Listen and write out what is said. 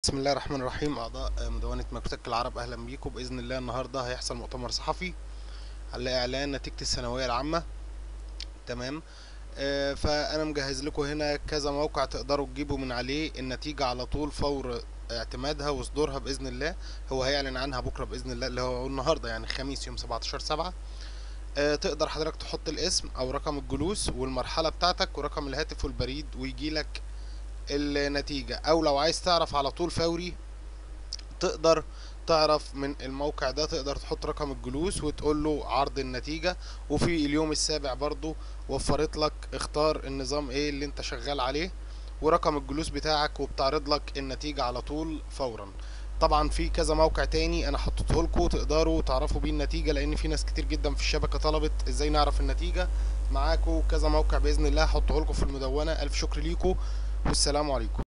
بسم الله الرحمن الرحيم أعضاء مدونة مكتبة العرب أهلا بيكم بإذن الله النهاردة هيحصل مؤتمر صحفي على إعلان نتيجة الثانوية العامة تمام آه، فأنا مجهز لكم هنا كذا موقع تقدروا تجيبوا من عليه النتيجة على طول فور اعتمادها وصدورها بإذن الله هو هيعلن عنها بكرة بإذن الله اللي هو النهاردة يعني خميس يوم 17 سبعة آه، تقدر حضرتك تحط الاسم أو رقم الجلوس والمرحلة بتاعتك ورقم الهاتف والبريد ويجيلك النتيجة أو لو عايز تعرف على طول فوري تقدر تعرف من الموقع ده تقدر تحط رقم الجلوس وتقول له عرض النتيجة وفي اليوم السابع برضو وفرت لك اختار النظام ايه اللي انت شغال عليه ورقم الجلوس بتاعك وبتعرض لك النتيجة على طول فورا طبعا في كذا موقع تاني انا حطيته لكم تقدروا تعرفوا بيه النتيجة لان في ناس كتير جدا في الشبكة طلبت ازاي نعرف النتيجة معاكم كذا موقع باذن الله هحطه لكم في المدونة الف شكر ليكم والسلام عليكم